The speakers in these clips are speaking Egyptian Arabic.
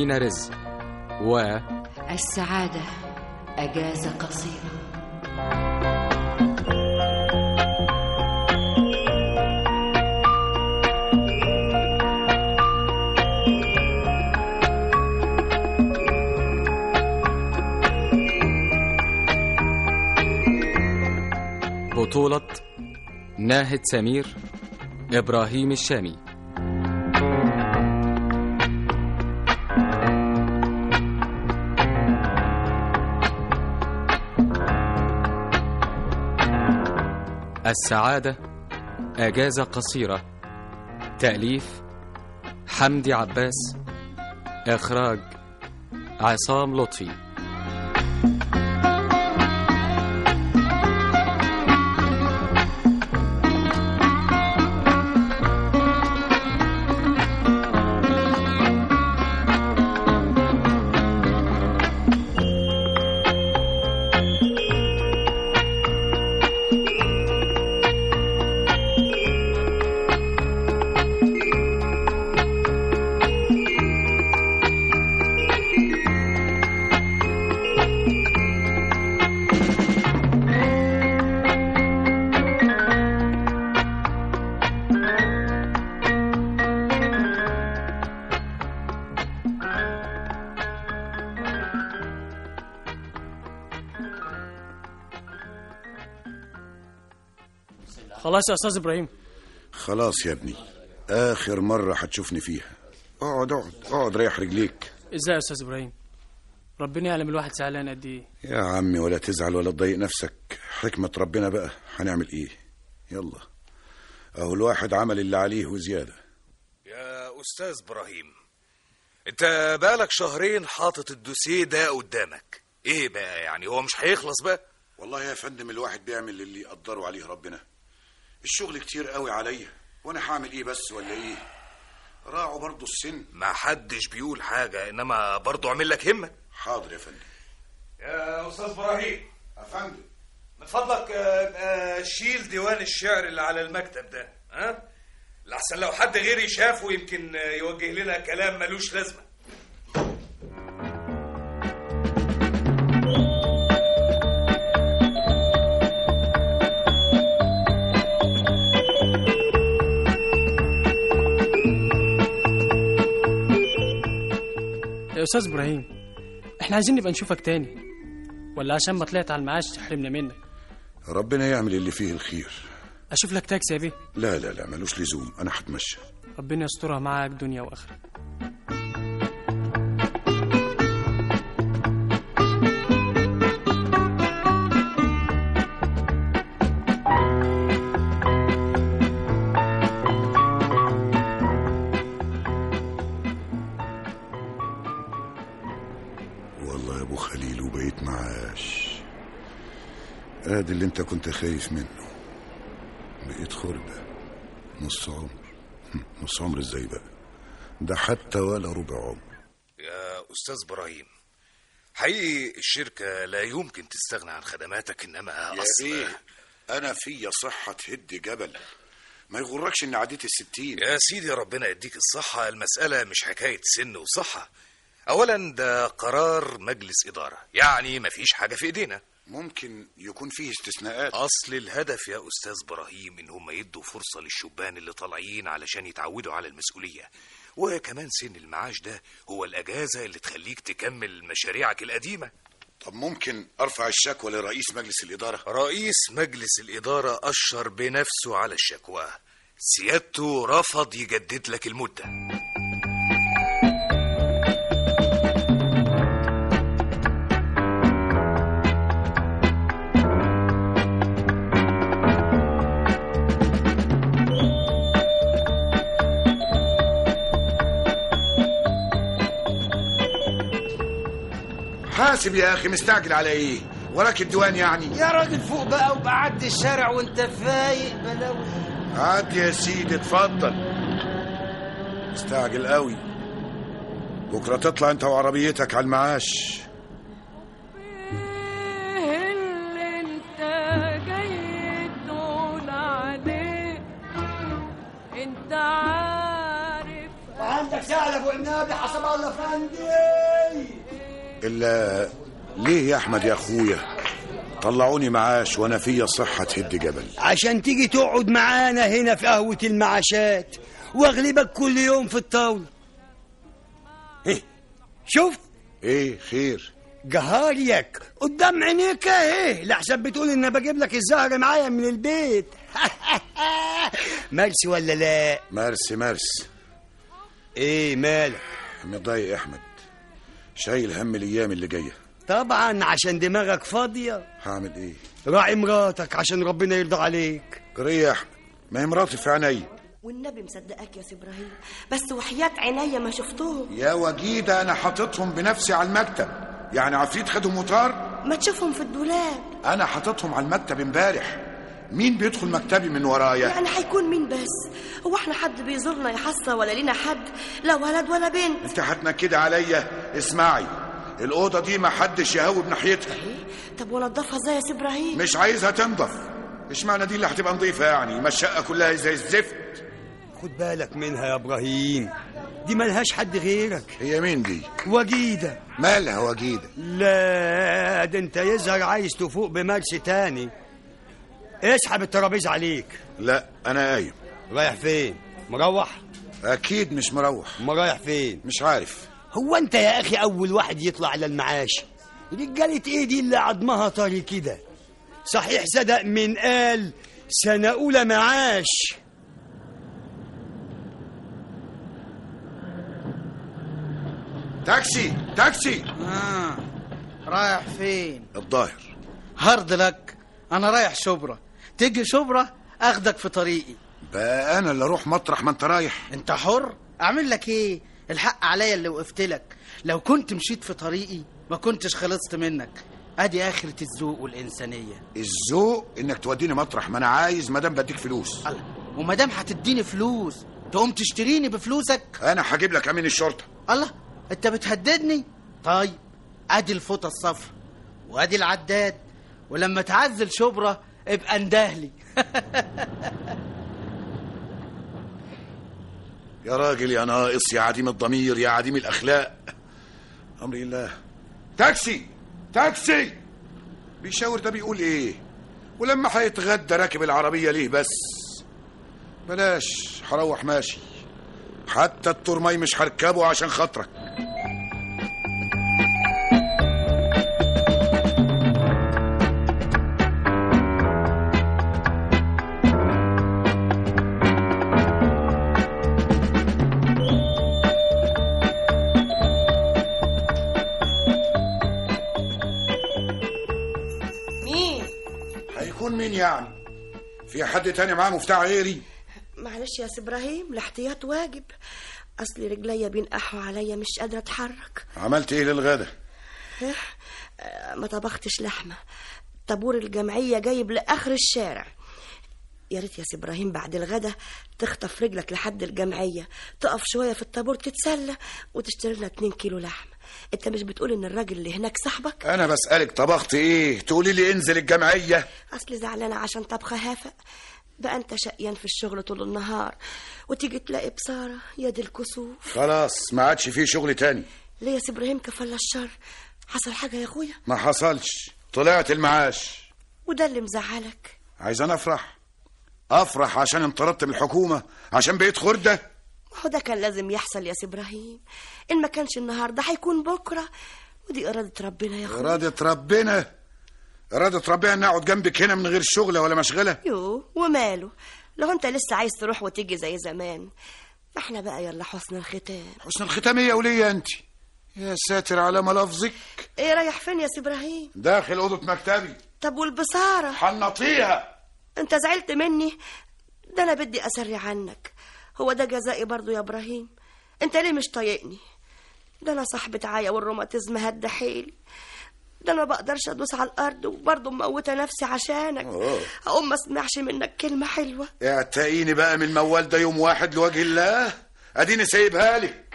أمين رزق و السعادة أجازة قصيرة بطولة ناهد سمير إبراهيم الشامي السعادة أجازة قصيرة تأليف حمدي عباس إخراج عصام لطفي خلاص يا استاذ ابراهيم خلاص يا ابني آخر مرة هتشوفني فيها اقعد اقعد اقعد ريح رجليك ازاي يا استاذ ابراهيم ربنا يعلم الواحد زعلان قد ايه يا عمي ولا تزعل ولا تضايق نفسك حكمة ربنا بقى هنعمل ايه يلا اهو الواحد عمل اللي عليه وزيادة يا أستاذ إبراهيم أنت بقالك شهرين حاطط الدوسيه ده قدامك إيه بقى يعني هو مش هيخلص بقى والله يا فندم الواحد بيعمل اللي يقدره عليه ربنا الشغل كتير قوي عليا وانا هعمل ايه بس ولا ايه راعوا برضو السن ما حدش بيقول حاجة إنما برضه عامل لك همة حاضر يا فندم يا أستاذ إبراهيم يا فندم من فضلك آه، آه، شيل ديوان الشعر اللي على المكتب ده ها لحسن لو حد غيري شافه يمكن آه، يوجه لنا كلام ملوش لازمة يا استاذ ابراهيم احنا عايزين نبقى نشوفك تاني ولا عشان ما طلعت على المعاش تحرمنا منك ربنا يعمل اللي فيه الخير اشوف لك تاكسي يا بيه لا لا لا ملوش لزوم انا هتمشى ربنا يسترها معاك دنيا واخره والله يا ابو خليل وبقيت معاش ادي اللي انت كنت خايف منه بقيت خردة نص عمر نص عمر ازاي بقى ده حتى ولا ربع عمر يا أستاذ إبراهيم حقيقي الشركة لا يمكن تستغنى عن خدماتك إنما يا أصل ايه انا فيا صحة تهد جبل ما يغركش ان عديت الستين يا سيدي ربنا يديك الصحة المسألة مش حكاية سن وصحة أولا ده قرار مجلس إدارة يعني مفيش حاجة في إيدينا ممكن يكون فيه استثناءات أصل الهدف يا أستاذ إبراهيم إن هم يدوا فرصة للشبان اللي طالعين علشان يتعودوا على المسؤولية وكمان سن المعاش ده هو الأجازة اللي تخليك تكمل مشاريعك القديمة طب ممكن ارفع الشكوى لرئيس مجلس الادارة رئيس مجلس الإدارة أشر بنفسه على الشكوى سيادته رفض يجدد لك المدة حاسب يا اخي مستعجل على ايه وراك الديوان يعني يا راجل فوق بقى وبعدي الشارع وانت فايق بلاوي عاد يا سيدي اتفضل مستعجل قوي بكره تطلع انت وعربيتك على المعاش ايه اللي انت جاي تقول عليه انت عارف عندك سهل ابو والنبي حسب الله فندي الا ليه يا احمد يا اخويا طلعوني معاش وانا فيا صحه تهد جبل عشان تيجي تقعد معانا هنا في قهوة المعاشات واغلبك كل يوم في الطاولة إيه، شوف ايه خير جهاريك قدام عينيك اهي لحسن بتقول ان بجيب لك الزهر معايا من البيت مرسي ولا لا مرسي مرسي ايه مالك متضايق يا احمد شايل هم الايام اللي جايه طبعا عشان دماغك فاضية هعمل ايه راعي مراتك عشان ربنا يرضى عليك قريه يا احمد ما هي مراتي في عينيا والنبي مصدقك يا سي ابراهيم بس وحياة عينيا ما شفتهم يا وجيده انا حاططهم بنفسي على المكتب يعني عفريت خدهم وطار ما تشوفهم في الدولاب انا حاططهم على المكتب امبارح مين بيدخل مكتبي من ورايا يعني هيكون مين بس هو احنا حد بيزورنا يا حصة ولا لينا حد لا ولد ولا بنت انت هتنكدي عليا اسمعي الاوضه دي ما حدش يهوب ناحيتها طب ونضفها ازاي يا سي ابراهيم مش عايزها تنضف اشمعنى دي اللي هتبقى نظيفه يعني ما الشقه كلها زي الزفت خد بالك منها يا ابراهيم دي ملهاش حد غيرك هي مين دي وجيدة مالها وجيده لا ده انت يظهر عايز تفوق بمرسي تاني اسحب الترابيزه عليك لا انا قايم رايح فين مروح اكيد مش مروح ما رايح فين مش عارف هو انت يا اخي اول واحد يطلع على المعاش رجاله ايه دي اللي عضمها طري كده صحيح صدق من قال سنه اولى معاش تاكسي تاكسي آه. رايح فين الظاهر هارد لك انا رايح شبرا تيجي شبرا اخدك في طريقي بقى انا اللي اروح مطرح ما انت رايح انت حر اعمل لك ايه الحق عليا اللي وقفت لك لو كنت مشيت في طريقي ما كنتش خلصت منك ادي اخرة الذوق والانسانية الذوق انك توديني مطرح ما انا عايز ما دام بديك فلوس الله وما دام هتديني فلوس تقوم تشتريني بفلوسك انا هجيب لك امين الشرطه الله انت بتهددني طيب ادي الفوطه الصفرا وادي العداد ولما تعزل شبرا ابقى اندهلي يا راجل يا ناقص يا عديم الضمير يا عديم الاخلاق امر الله تاكسي تاكسي بيشاور ده بيقول ايه ولما هيتغدى راكب العربيه ليه بس بلاش هروح ماشي حتى الترمي مش هركبه عشان خاطرك مين هيكون مين يعني في حد تاني معاه مفتاح غيري معلش يا سي ابراهيم الاحتياط واجب اصل رجليا بينقحوا عليا مش قادره اتحرك عملت ايه للغدا آه، ما طبختش لحمه طابور الجمعيه جايب لاخر الشارع يا ريت يا سي ابراهيم بعد الغدا تخطف رجلك لحد الجمعيه تقف شويه في الطابور تتسلى وتشتري لنا 2 كيلو لحمه انت مش بتقول ان الراجل اللي هناك صاحبك انا بسالك طبخت ايه تقولي لي انزل الجمعيه اصلي زعلانه عشان طبخه هافق بقى انت شقيان في الشغل طول النهار وتيجي تلاقي بصاره يا دي الكسوف خلاص ما عادش فيه شغل تاني ليه يا سي ابراهيم كفل الشر حصل حاجه يا اخويا ما حصلش طلعت المعاش وده اللي مزعلك عايز انا افرح افرح عشان انطردت من الحكومه عشان بقيت خرده هو ده كان لازم يحصل يا سي ابراهيم ان ما كانش النهارده هيكون بكره ودي اراده ربنا يا اخويا اراده ربنا اراده ربنا ان اقعد جنبك هنا من غير شغله ولا مشغله يو وماله لو انت لسه عايز تروح وتيجي زي زمان ما احنا بقى يلا حسن الختام حسن الختام ايه يا وليه انت يا ساتر على ملفظك ايه رايح فين يا سي ابراهيم داخل اوضه مكتبي طب والبصاره حنطيها انت زعلت مني ده انا بدي اسري عنك هو ده جزائي برضو يا ابراهيم انت ليه مش طايقني ده انا صاحبة عاية والروماتيزم هد حيلي ده انا ما بقدرش ادوس على الارض وبرضه مموته نفسي عشانك أوه. اقوم ما اسمعش منك كلمه حلوه اعتقيني بقى من الموال ده يوم واحد لوجه الله اديني سايبها لك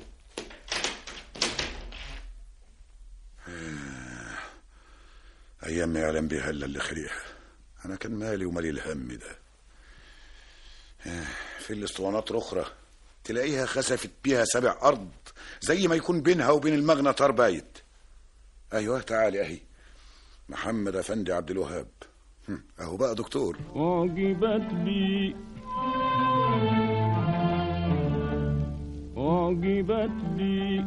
ايام ما يعلم بها الا اللي خلقها انا كان مالي ومالي الهم ده آه، في الاسطوانات الاخرى تلاقيها خسفت بيها سبع أرض زي ما يكون بينها وبين المغنى طار بايت أيوه تعالي أهي محمد أفندي عبد الوهاب هم، أهو بقى دكتور أعجبت بي أعجبت بي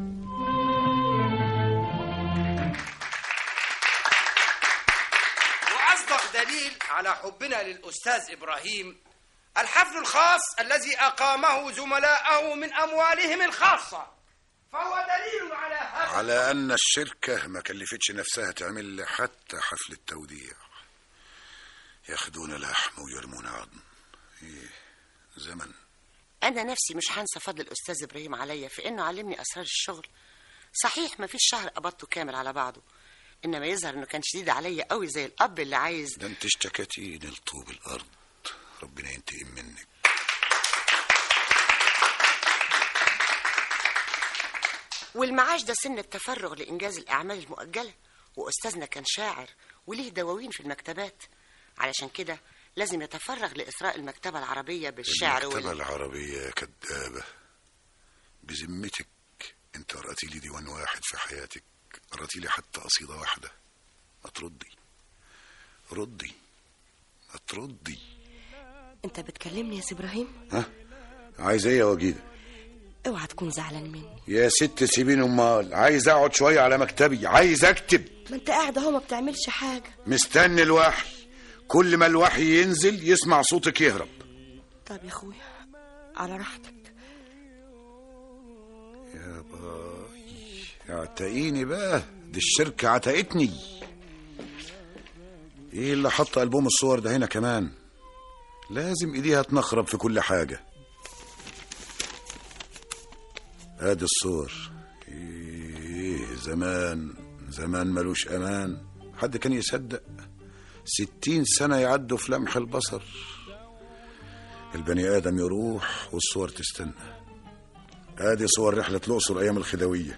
وأصدق دليل على حبنا للأستاذ إبراهيم الحفل الخاص الذي أقامه زملاءه من أموالهم الخاصة فهو دليل على هذا على أن الشركة ما كلفتش نفسها تعمل حتى حفل التوديع ياخدون لحم ويرمون عظم إيه زمن أنا نفسي مش هنسى فضل الأستاذ إبراهيم عليا في إنه علمني أسرار الشغل صحيح ما فيش شهر قبضته كامل على بعضه إنما يظهر إنه كان شديد عليا قوي زي الأب اللي عايز ده انت اشتكتين لطوب الأرض ربنا ينتقم منك والمعاش ده سن التفرغ لإنجاز الأعمال المؤجلة وأستاذنا كان شاعر وليه دواوين في المكتبات علشان كده لازم يتفرغ لإثراء المكتبة العربية بالشعر المكتبة وال... العربية يا كدابة بذمتك انت قرأتي لي ديوان واحد في حياتك قرأتي لي حتى قصيدة واحدة ما تردي ردي ما تردي انت بتكلمني يا سي ابراهيم ها عايز ايه يا وجيده اوعى تكون زعلان مني يا ست سيبيني امال عايز اقعد شويه على مكتبي عايز اكتب ما انت قاعد اهو ما بتعملش حاجه مستني الوحي كل ما الوحي ينزل يسمع صوتك يهرب طب يا اخويا على راحتك يا باي اعتقيني بقى دي الشركة عتقتني ايه اللي حط ألبوم الصور ده هنا كمان لازم ايديها تنخرب في كل حاجة ادي الصور ايه زمان زمان ملوش امان حد كان يصدق ستين سنة يعدوا في لمح البصر البني آدم يروح والصور تستنى ادي صور رحلة الأقصر أيام الخديوية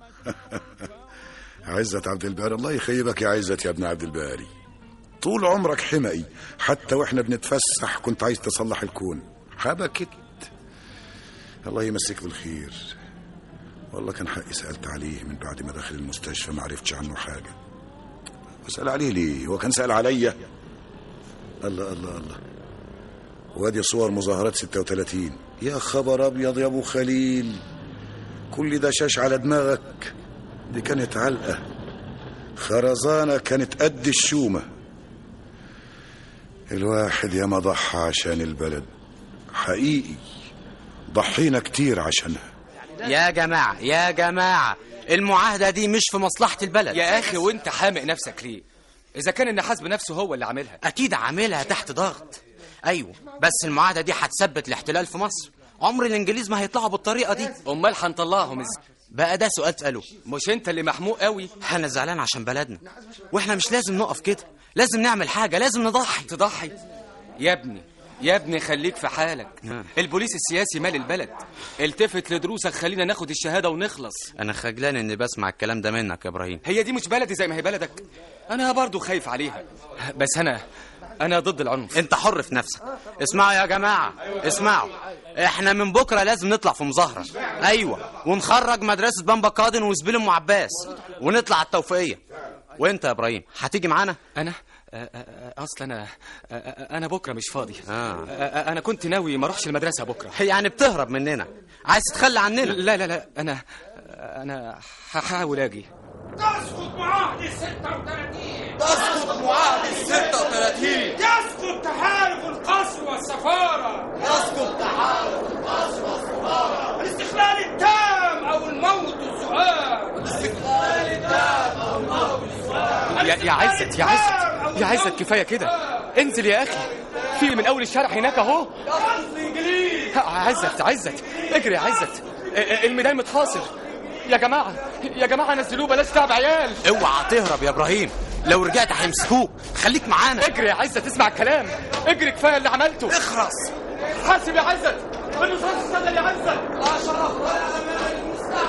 عزت عبد الباري الله يخيبك يا عزت يا ابن عبد الباري طول عمرك حمقي حتى واحنا بنتفسح كنت عايز تصلح الكون حبكت الله يمسك بالخير والله كان حقي سألت عليه من بعد ما دخل المستشفى ما عرفتش عنه حاجة واسأل عليه ليه هو كان سأل عليا الله الله الله وادي صور مظاهرات 36 يا خبر ابيض يا ابو خليل كل ده شاش على دماغك دي كانت علقه خرزانه كانت قد الشومه الواحد ياما ضحى عشان البلد حقيقي ضحينا كتير عشانها يا جماعة يا جماعة المعاهدة دي مش في مصلحة البلد يا اخي وانت حامق نفسك ليه اذا كان النحاس بنفسه هو اللي عاملها أكيد عاملها تحت ضغط أيوة بس المعاهدة دي هتثبت الاحتلال في مصر عمر الإنجليز ما هيطلعوا بالطريقة دي امال هنطلعهم ازاي بقى ده سؤال تسأله مش انت اللي محموق قوي أنا زعلان عشان بلدنا وإحنا مش لازم نقف كده لازم نعمل حاجة لازم نضحي تضحي يا ابني يا ابني خليك في حالك نعم. البوليس السياسي مال البلد التفت لدروسك خلينا ناخد الشهاده ونخلص أنا خجلان إني بسمع الكلام ده منك يا إبراهيم هي دي مش بلدي زي ما هي بلدك انا برضو خايف عليها بس انا انا ضد العنف انت حر في نفسك اسمعوا يا جماعة اسمعوا احنا من بكرة لازم نطلع في مظاهرة ايوه ونخرج مدرسة بامبا قادن وزبيل ام عباس ونطلع على التوفيقية وانت يا ابراهيم هتيجي معانا انا أ- أ- اصل انا أ- أ- انا بكره مش فاضي آه. أ- أ- انا كنت ناوي ما اروحش المدرسه بكره يعني بتهرب مننا عايز تتخلى عننا لا لا لا انا انا هحاول اجي تسقط معاهدة 36 تسقط معاهدة 36 يسقط تحالف القصر والسفارة يسقط تحالف القصر والسفارة الاستقلال التام أو الموت السؤال الاستقلال التام أو الموت السؤال يا يا عزت يا عزت يا عزت كفايه كده انزل يا اخي في من اول الشارع هناك اهو يسقط الإنجليز عزت عزت اجري يا عزت ا- الميدان متحاصر يا جماعه يا جماعه نزلوه بلاش تعب عيال اوعى تهرب يا ابراهيم لو رجعت هيمسكوك خليك معانا اجري يا عزت اسمع الكلام اجري كفايه اللي عملته اخرس حاسب يا عزت الرصاص اشتغل يا عزت لا شرف ولا أمان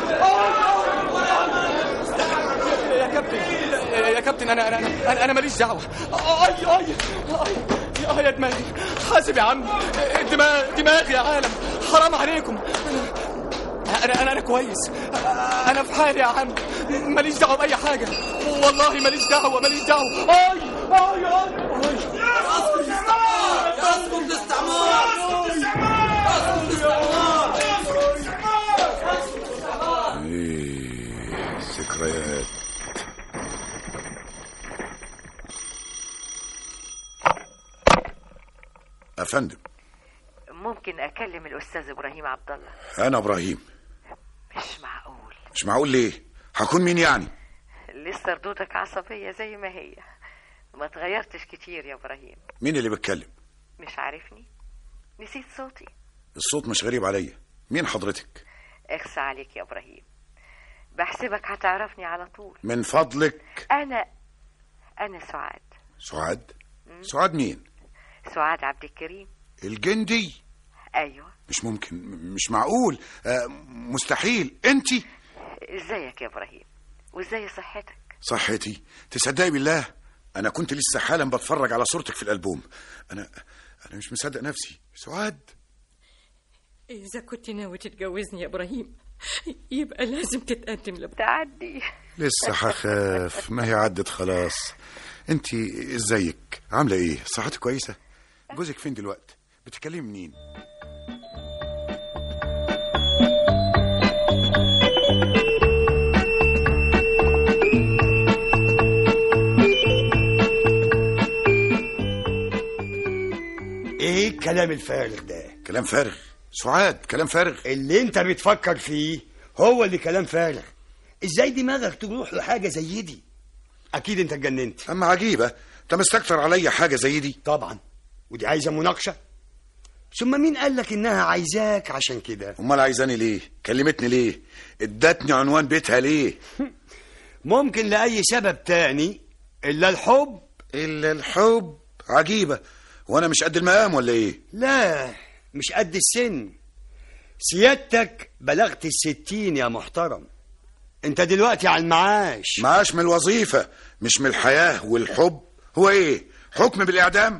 يا كابتن يا كابتن انا انا انا, أنا ماليش دعوه اي اي اي يا يا دماغي حاسب يا عم دماغ دماغي يا عالم حرام عليكم انا انا انا كويس انا في حالي يا عم ماليش دعوه باي حاجه والله ماليش دعوه ماليش دعوه اي اي اي يسقط الاستعمار ايه ذكريات افندم ممكن اكلم الاستاذ ابراهيم عبد الله انا ابراهيم مش معقول مش معقول ليه هكون مين يعني لسه ردودك عصبيه زي ما هي ما تغيرتش كتير يا ابراهيم مين اللي بيتكلم مش عارفني نسيت صوتي الصوت مش غريب عليا مين حضرتك اخسى عليك يا ابراهيم بحسبك هتعرفني على طول من فضلك انا انا سعاد سعاد سعاد مين سعاد عبد الكريم الجندي ايوه مش ممكن م- مش معقول آه، مستحيل انت ازيك يا ابراهيم وازاي صحتك صحتي تصدقي بالله انا كنت لسه حالا بتفرج على صورتك في الالبوم انا انا مش مصدق نفسي سعاد إذا كنت ناوي تتجوزني يا إبراهيم يبقى لازم تتقدم لب تعدي لسه هخاف ما هي عدت خلاص انت ازيك عامله ايه صحتك كويسه جوزك فين دلوقتي بتكلمي منين ايه الكلام الفارغ ده كلام فارغ سعاد كلام فارغ اللي انت بتفكر فيه هو اللي كلام فارغ ازاي دماغك تروح لحاجه زي دي اكيد انت اتجننت اما عجيبه انت مستكتر عليا حاجه زي دي طبعا ودي عايزه مناقشه ثم مين قال لك انها عايزاك عشان كده امال عايزاني ليه كلمتني ليه ادتني عنوان بيتها ليه ممكن لاي سبب تاني الا الحب الا الحب عجيبه وانا مش قد المقام ولا ايه لا مش قد السن سيادتك بلغت الستين يا محترم انت دلوقتي على المعاش معاش من الوظيفه مش من الحياه والحب هو ايه حكم بالاعدام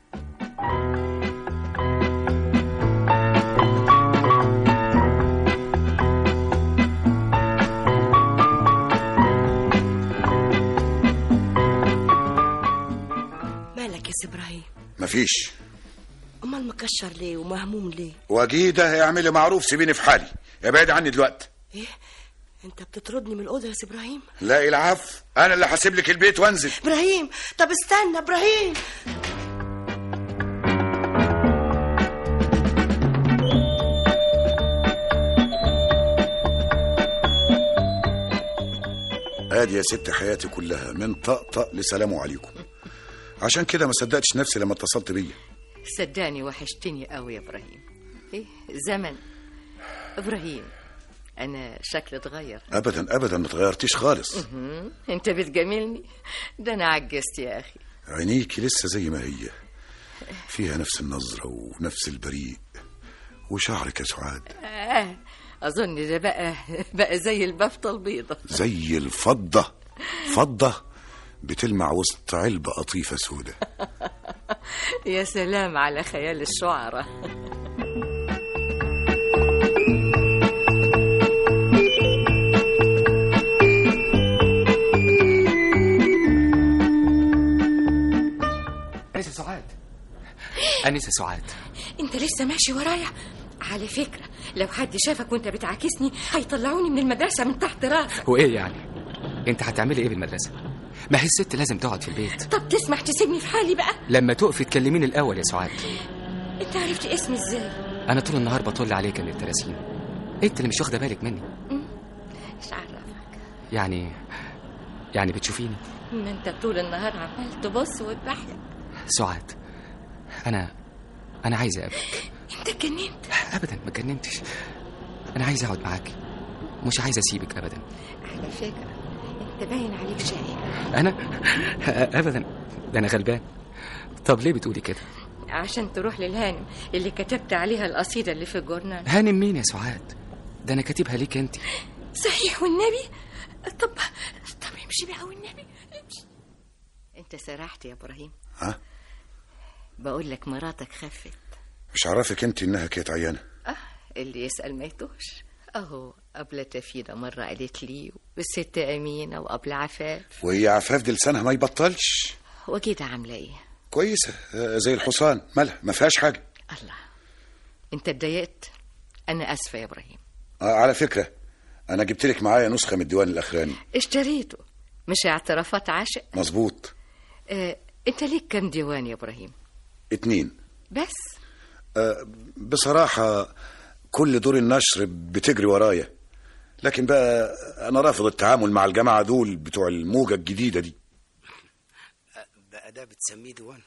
مالك يا سي ابراهيم مفيش امال مكشر ليه ومهموم ليه وجيده اعملي معروف سيبيني في حالي ابعدي عني دلوقتي ايه انت بتطردني من الاوضه يا سي ابراهيم لا العفو انا اللي هسيب لك البيت وانزل ابراهيم طب استنى ابراهيم ادي يا ست حياتي كلها من طقطق لسلام عليكم عشان كده ما صدقتش نفسي لما اتصلت بيا صدقني وحشتني قوي يا ابراهيم ايه زمن ابراهيم انا شكلي اتغير ابدا ابدا ما اتغيرتيش خالص مهم. انت بتجاملني ده انا عجزت يا اخي عينيكي لسه زي ما هي فيها نفس النظرة ونفس البريء وشعرك يا سعاد آه. اظن ده بقى بقى زي البفطه البيضه زي الفضة فضة بتلمع وسط علبة قطيفة سودة يا سلام على خيال الشعراء أنسة سعاد أنسة سعاد انت لسه ماشي ورايا على فكرة لو حد شافك وانت بتعاكسني هيطلعوني من المدرسة من تحت راسك وإيه يعني أنت هتعملي إيه بالمدرسة ما هي الست لازم تقعد في البيت طب تسمح تسيبني في حالي بقى لما تقفي تكلميني الأول يا سعاد انت عرفت اسمي ازاي أنا طول النهار بطل عليك من التراسيم أنت اللي مش واخدة بالك مني مش عارفة يعني يعني بتشوفيني ما انت طول النهار عمال تبص وتضحك سعاد أنا أنا عايز أقابلك انت اتجننت أبدا ما اتجننتش أنا عايز أقعد معاكي مش عايز أسيبك أبدا على فكرة انت باين عليك شقي أنا أبدا ده أنا غلبان طب ليه بتقولي كده عشان تروح للهانم اللي كتبت عليها القصيدة اللي في الجورنال هانم مين يا سعاد ده أنا كاتبها ليك أنت صحيح والنبي طب طب امشي بقى والنبي امشي انت سرحت يا ابراهيم ها بقول لك مراتك خفت مش عارفك انت انها كانت عيانة اه اللي يسأل ما يتوهش أهو قبل تفيدة مرة قالت لي والست أمينة وقبل عفاف وهي عفاف دي لسانها ما يبطلش وكده عاملة إيه كويسة آه، زي الحصان مالها ما فيهاش حاجة الله أنت اتضايقت أنا آسفة يا إبراهيم آه على فكرة أنا جبت لك معايا نسخة من الديوان الأخراني اشتريته مش اعترافات عاشق مظبوط اه أنت ليك كم ديوان يا إبراهيم اتنين بس آه بصراحة كل دور النشر بتجري ورايا لكن بقى أنا رافض التعامل مع الجماعة دول بتوع الموجة الجديدة دي بقى ده بتسميه ديوان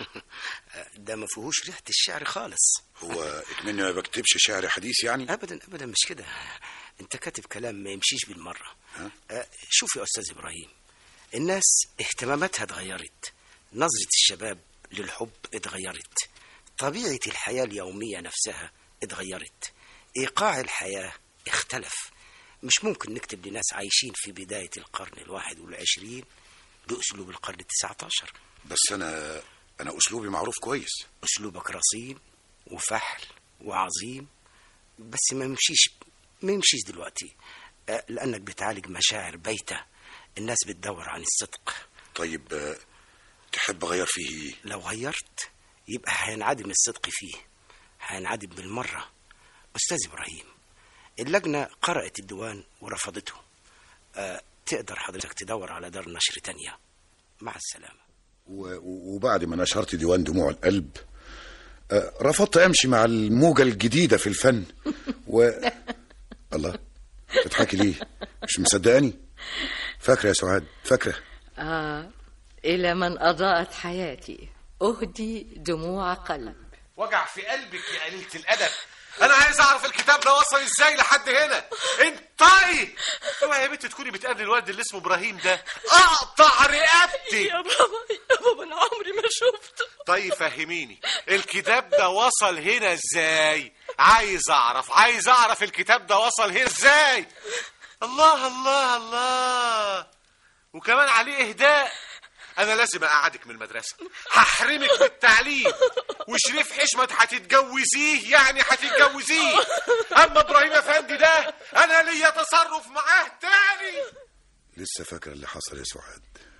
ده ما فيهوش ريحه الشعر خالص هو اكمني ما بكتبش شعر حديث يعني ابدا ابدا مش كده انت كاتب كلام ما يمشيش بالمره أه، شوف يا استاذ ابراهيم الناس اهتماماتها اتغيرت نظره الشباب للحب اتغيرت طبيعه الحياه اليوميه نفسها اتغيرت ايقاع الحياه اختلف مش ممكن نكتب لناس عايشين في بدايه القرن الواحد والعشرين باسلوب القرن التسعة عشر بس أنا أنا أسلوبي معروف كويس اسلوبك رصين وفحل وعظيم بس ما يمشيش ما يمشيش دلوقتي آه، لانك بتعالج مشاعر بايته الناس بتدور عن الصدق طيب آه، تحب أغير فيه إيه؟ لو غيرت يبقى هينعدم الصدق فيه هينعدم بالمره استاذ ابراهيم اللجنه قرات الديوان ورفضته آه، تقدر حضرتك تدور على دار نشر تانية مع السلامه و- و- وبعد ما نشرت ديوان دموع القلب آه، رفضت أمشي مع الموجة الجديدة في الفن و الله تضحكي ليه مش مصدقاني فاكرة يا سعاد فاكرة آه إلى من أضاءت حياتي أهدي دموع قلب وجع في قلبك يا قليلة الأدب أنا عايز أعرف الكتاب ده وصل إزاي لحد هنا انطقي اوعي يا بنت تكوني بتقابلي الواد اللي اسمه إبراهيم ده أقطع رقبتي يا بابا يا بابا انا عمري ما شفته طيب فهميني الكتاب ده وصل هنا إزاي عايز أعرف عايز أعرف الكتاب ده وصل هنا إزاي الله الله الله وكمان عليه إهداء أنا لازم أقعدك من المدرسة هحرمك من التعليم وشريف حشمت هتتجوزيه يعني هتتجوزيه أما إبراهيم أفندي ده أنا ليا تصرف معاه تاني لسه فاكرة اللي حصل يا سعاد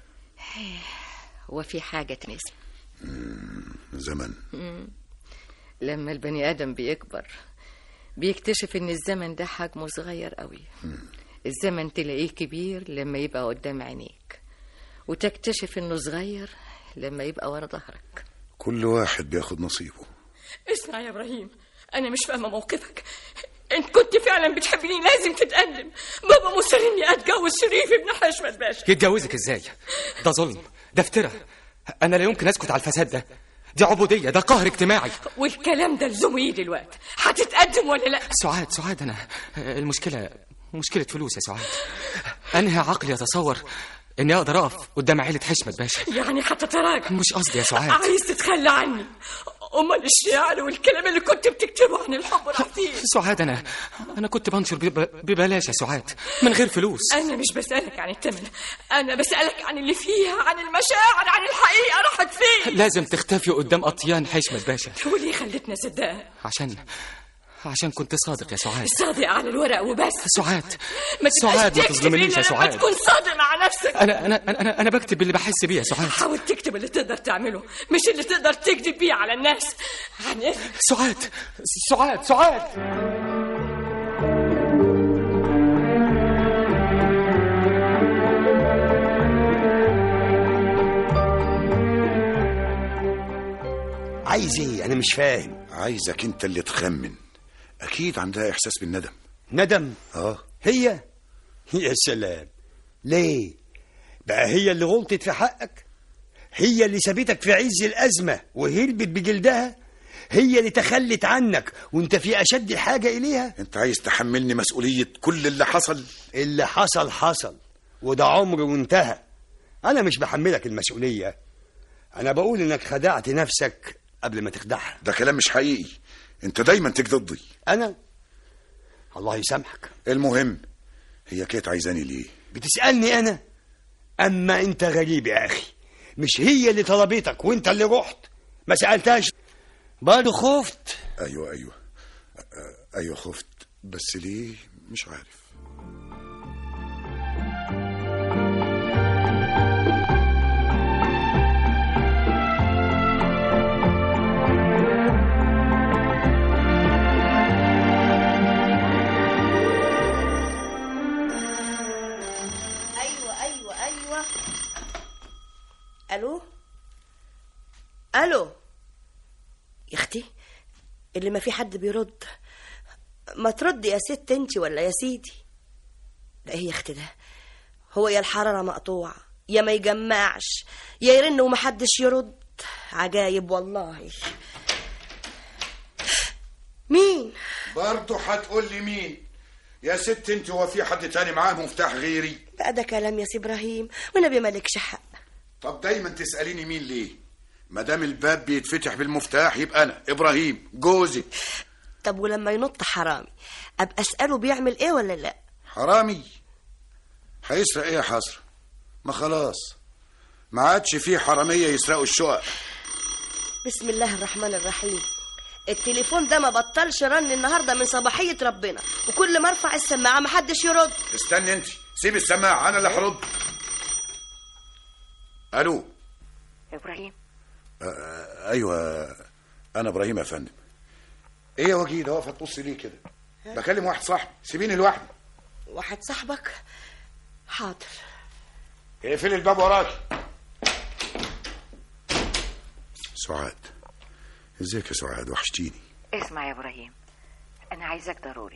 وفي حاجة تنسي زمن مم. لما البني آدم بيكبر بيكتشف إن الزمن ده حجمه صغير قوي الزمن تلاقيه كبير لما يبقى قدام عينيك وتكتشف إنه صغير لما يبقى ورا ظهرك كل واحد بياخد نصيبه اسمع يا ابراهيم انا مش فاهمه موقفك انت كنت فعلا بتحبني لازم تتقدم بابا مصر اني اتجوز شريف ابن حشمت باشا يتجوزك ازاي ده ظلم ده افتراء انا لا يمكن اسكت على الفساد ده دي عبوديه ده قهر اجتماعي والكلام ده لزومه ايه دلوقتي هتتقدم ولا لا سعاد سعاد انا المشكله مشكله فلوس يا سعاد انهي عقل يتصور اني اقدر اقف قدام عيله حشمت باشا يعني هتتراجع مش قصدي يا سعاد عايز تتخلى عني امال الشعر والكلام اللي كنت بتكتبه عن الحب رحتين سعاد انا انا كنت بنشر بب- ببلاش يا سعاد من غير فلوس انا مش بسالك عن الثمن انا بسالك عن اللي فيها عن المشاعر عن الحقيقه راحت فين لازم تختفي قدام اطيان حشمت باشا وليه خلتنا صدقها عشان عشان كنت صادق يا سعاد صادق على الورق وبس سعاد ما تبقاش سعاد ما تكتب تظلمنيش إلا يا لما سعاد تكون صادق مع نفسك انا انا انا انا بكتب اللي بحس بيه يا سعاد حاول تكتب اللي تقدر تعمله مش اللي تقدر تكذب بيه على الناس عن إذنك. سعاد سعاد سعاد عايز ايه انا مش فاهم عايزك انت اللي تخمن اكيد عندها احساس بالندم ندم اه هي يا سلام ليه بقى هي اللي غلطت في حقك هي اللي سابتك في عز الأزمة وهربت بجلدها هي اللي تخلت عنك وانت في أشد الحاجة إليها انت عايز تحملني مسؤولية كل اللي حصل اللي حصل حصل وده عمر وانتهى أنا مش بحملك المسؤولية أنا بقول إنك خدعت نفسك قبل ما تخدعها ده كلام مش حقيقي انت دايما تيجي ضدي أنا الله يسامحك المهم هي كانت عايزاني ليه بتسألني أنا أما أنت غريب يا أخي مش هي اللي طلبتك وأنت اللي رحت ما سألتهاش برضه خفت ايوه ايوه ايوه خفت بس ليه مش عارف ايوه ايوه ايوه الو الو يا اختي اللي ما في حد بيرد ما تردي يا ست انت ولا يا سيدي لا ايه يا اختي ده هو يا الحراره مقطوعه يا ما يجمعش يا يرن ومحدش يرد عجايب والله مين برضه هتقول لي مين يا ست انت هو في حد تاني معاه مفتاح غيري بقى ده كلام يا سي ابراهيم والنبي مالكش حق طب دايما تساليني مين ليه ما دام الباب بيتفتح بالمفتاح يبقى انا ابراهيم جوزك طب ولما ينط حرامي ابقى اساله بيعمل ايه ولا لا حرامي هيسرق ايه يا حسره ما خلاص ما عادش في حراميه يسرقوا الشقق بسم الله الرحمن الرحيم التليفون ده ما بطلش رن النهارده من صباحيه ربنا وكل ما ارفع السماعه ما حدش يرد استني انت سيب السماعه انا اللي هرد الو ابراهيم آه ايوه انا ابراهيم يا فندم ايه يا وجيه ده واقفه تبص ليه كده بكلم واحد صاحبي سيبيني لوحدي واحد صاحبك حاضر اقفلي الباب وراكي سعاد ازيك يا سعاد وحشتيني اسمع يا ابراهيم انا عايزك ضروري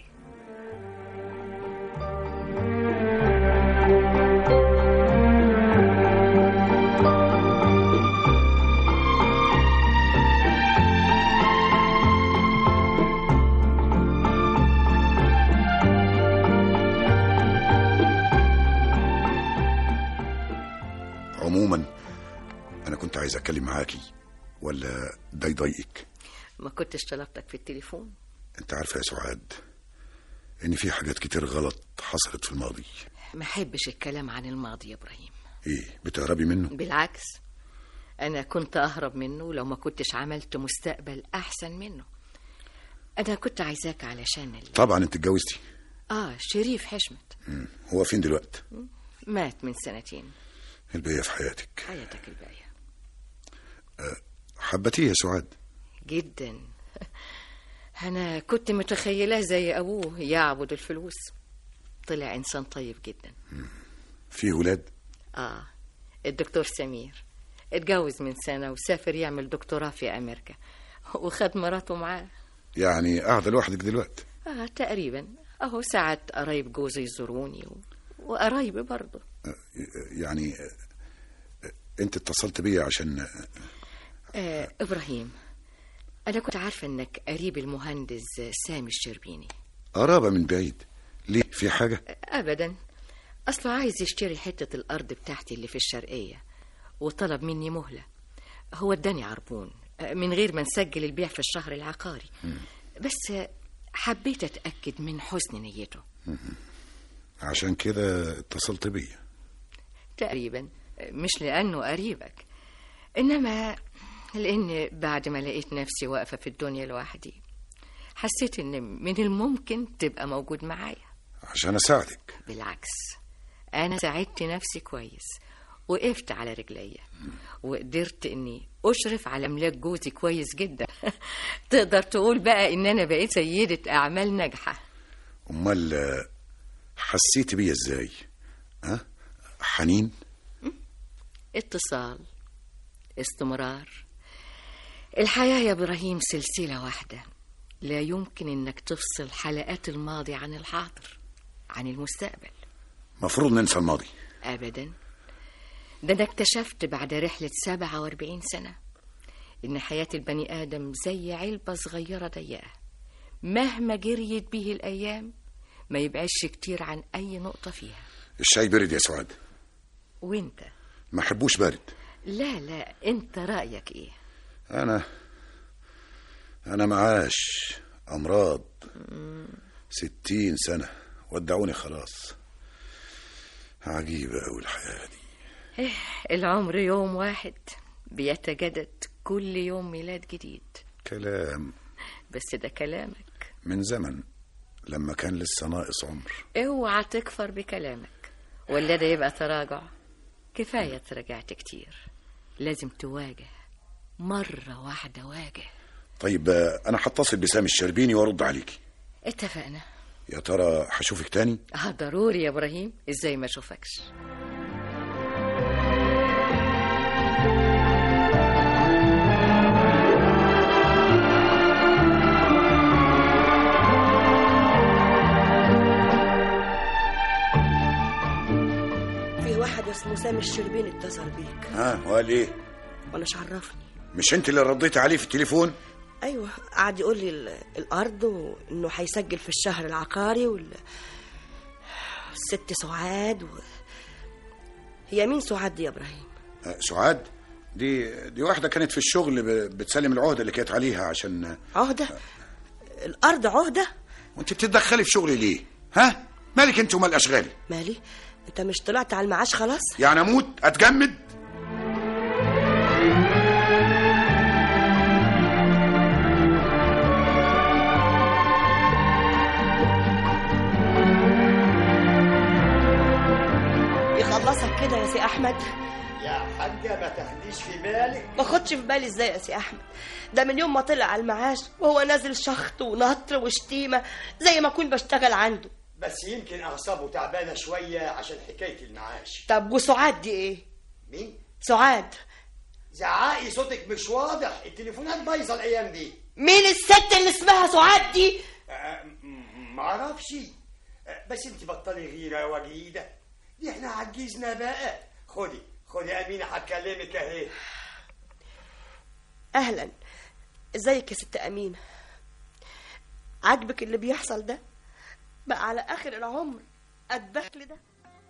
عموما انا كنت عايز اتكلم معاكي ولا ده يضايقك ما كنتش طلبتك في التليفون انت عارفه يا سعاد ان في حاجات كتير غلط حصلت في الماضي ما احبش الكلام عن الماضي يا ابراهيم ايه بتهربي منه بالعكس انا كنت اهرب منه لو ما كنتش عملت مستقبل احسن منه انا كنت عايزاك علشان ال... طبعا انت اتجوزتي اه شريف حشمت مم. هو فين دلوقتي مات من سنتين الباقيه في حياتك حياتك الباقيه حبتيه يا سعاد جدا انا كنت متخيلاه زي ابوه يعبد الفلوس طلع انسان طيب جدا في ولاد اه الدكتور سمير اتجوز من سنة وسافر يعمل دكتوراه في أمريكا وخد مراته معاه يعني قاعده لوحدك دلوقتي آه تقريبا أهو ساعات قرايب جوزي يزوروني و... وقرايبي برضه يعني انت اتصلت بيا عشان آه إبراهيم أنا كنت عارفة إنك قريب المهندس سامي الشربيني قرابه من بعيد ليه في حاجه أبدا أصله عايز يشتري حتة الأرض بتاعتي اللي في الشرقية وطلب مني مهلة هو اداني عربون من غير ما نسجل البيع في الشهر العقاري بس حبيت أتأكد من حسن نيته عشان كده اتصلت بيا تقريبا مش لأنه قريبك إنما لأن بعد ما لقيت نفسي واقفة في الدنيا لوحدي حسيت إن من الممكن تبقى موجود معايا عشان اساعدك بالعكس أنا ساعدت نفسي كويس وقفت على رجليا وقدرت إني أشرف على أملاك جوزي كويس جدا تقدر تقول بقى إن أنا بقيت سيدة أعمال ناجحة امال آه، حسيت بيا ازاي ها حنين اتصال استمرار الحياة يا إبراهيم سلسلة واحدة لا يمكن إنك تفصل حلقات الماضي عن الحاضر عن المستقبل مفروض ننسى الماضي أبدا ده أنا اكتشفت بعد رحلة سبعة واربعين سنة إن حياة البني آدم زي علبة صغيرة ضيقة مهما جريت به الأيام ما يبعدش كتير عن أي نقطة فيها الشاي برد يا سعاد وانت ما احبوش بارد لا لا انت رأيك ايه انا انا معاش امراض ستين سنة ودعوني خلاص عجيبة أوي الحياة دي إيه العمر يوم واحد بيتجدد كل يوم ميلاد جديد كلام بس ده كلامك من زمن لما كان لسه ناقص عمر اوعى تكفر بكلامك ولا ده يبقى تراجع كفاية تراجعت كتير لازم تواجه مرة واحدة واجه طيب آه، انا هتصل بسامي الشربيني وارد عليكي اتفقنا يا ترى هشوفك تاني اه ضروري يا ابراهيم ازاي ما اشوفكش في واحد اسمه سامي الشربين اتصل بيك ها وقال ايه وانا مش عرفني مش انت اللي رديت عليه في التليفون ايوه قعد يقول لي ال- الارض وانه هيسجل في الشهر العقاري وال الست سعاد و... هي مين سعاد دي يا ابراهيم آه، سعاد دي دي واحده كانت في الشغل ب- بتسلم العهده اللي كانت عليها عشان عهده الارض عهده وانت بتتدخلي في شغلي ليه ها مالك انت ومال اشغالي مالي انت مش طلعت على المعاش خلاص يعني اموت اتجمد يخلصك كده يا سي احمد يا حاجة ما تاخديش في بالك ما خدش في بالي ازاي يا سي احمد ده من يوم ما طلع على المعاش وهو نازل شخط ونطر وشتيمه زي ما اكون بشتغل عنده بس يمكن أعصابه تعبانة شوية عشان حكاية المعاش طب وسعاد دي ايه مين؟ سعاد زعقي صوتك مش واضح التليفونات بايظة الأيام دي مين الست اللي اسمها سعاد دي آه، م- معرفش آه، بس انت بطلي غيرة يا وجيدة دي احنا عجزنا بقى خدي خدي أمينة هتكلمك اهي اهلا ازيك يا ست امينه عاجبك اللي بيحصل ده بقى على اخر العمر الدخل ده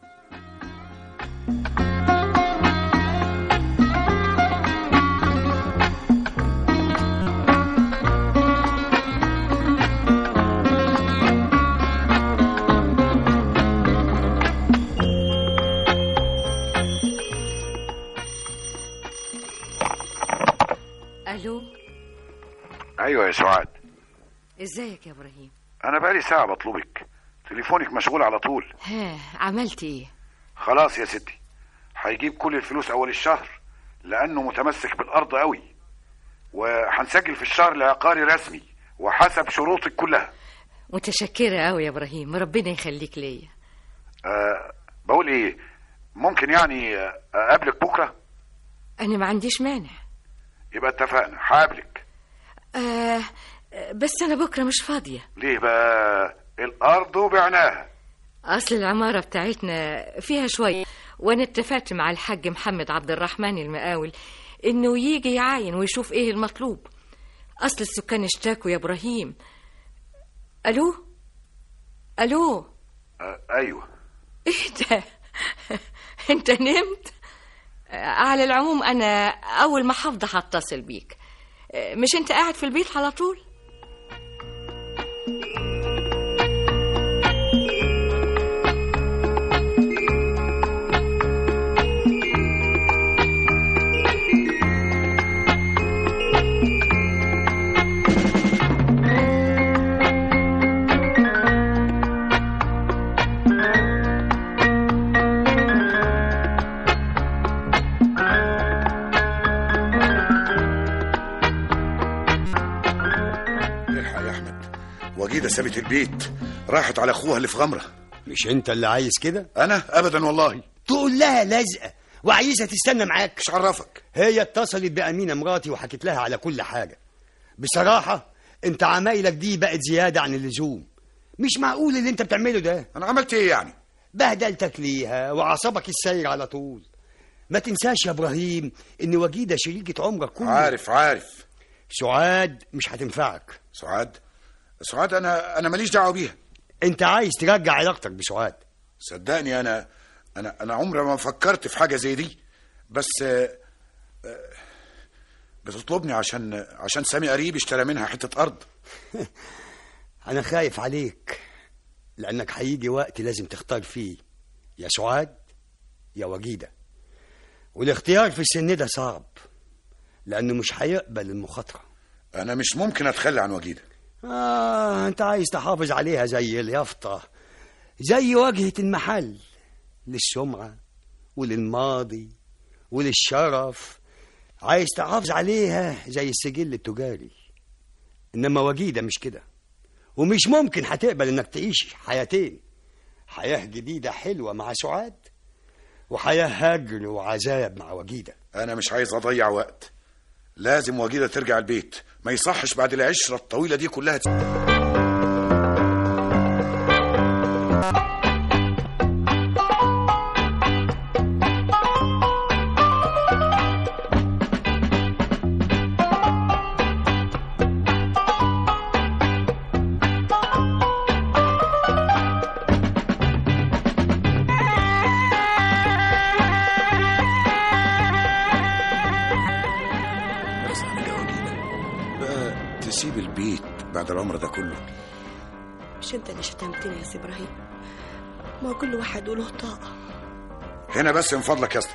الو ايوه يا سعاد ازيك يا ابراهيم انا بقالي ساعه بطلبك تليفونك مشغول على طول ها عملت ايه خلاص يا ستي هيجيب كل الفلوس اول الشهر لانه متمسك بالارض قوي وهنسجل في الشهر العقاري رسمي وحسب شروطك كلها متشكرة أوي يا إبراهيم ربنا يخليك ليا أه بقول ايه ممكن يعني آه، اقابلك بكره أنا ما عنديش مانع يبقى اتفقنا هقابلك آه بس أنا بكرة مش فاضية ليه بقى الارض وبعناها أصل العمارة بتاعتنا فيها شوية وأنا اتفقت مع الحاج محمد عبد الرحمن المقاول إنه يجي يعاين ويشوف إيه المطلوب أصل السكان اشتكوا يا إبراهيم ألو ألو أه ايوه إيه ده أنت نمت على العموم أنا أول ما هفضى هتصل بيك مش أنت قاعد في البيت على طول الحق يا احمد وجيده سابت البيت راحت على اخوها اللي في غمره مش انت اللي عايز كده انا ابدا والله تقول لها لازقه وعايزها تستنى معاك مش عرفك هي اتصلت بأمينة مراتي وحكت لها على كل حاجة بصراحة انت عمايلك دي بقت زيادة عن اللزوم مش معقول اللي انت بتعمله ده انا عملت ايه يعني بهدلتك ليها وعصبك السير على طول ما تنساش يا ابراهيم ان وجيده شريكة عمرك كله عارف عارف سعاد مش هتنفعك سعاد سعاد انا انا ماليش دعوه بيها انت عايز ترجع علاقتك بسعاد صدقني انا انا انا عمري ما فكرت في حاجه زي دي بس آه، آه، بتطلبني عشان عشان سامي قريب اشترى منها حته ارض انا خايف عليك لانك هيجي وقت لازم تختار فيه يا سعاد يا وجيده والاختيار في السن ده صعب لانه مش هيقبل المخاطره انا مش ممكن اتخلى عن وجيده آه أنت عايز تحافظ عليها زي اليافطة زي واجهة المحل للسمعة وللماضي وللشرف عايز تحافظ عليها زي السجل التجاري إنما وجيدة مش كده ومش ممكن هتقبل إنك تعيش حياتين حياة جديدة حلوة مع سعاد وحياة هجر وعذاب مع وجيدة انا مش عايز اضيع وقت لازم وجيده ترجع البيت ما يصحش بعد العشره الطويله دي كلها أسألك يا وجيده بقى تسيب البيت بعد العمر ده كله مش انت اللي شتمتني يا سي ابراهيم ما هو كل واحد وله طاقه هنا بس من فضلك يا اسطى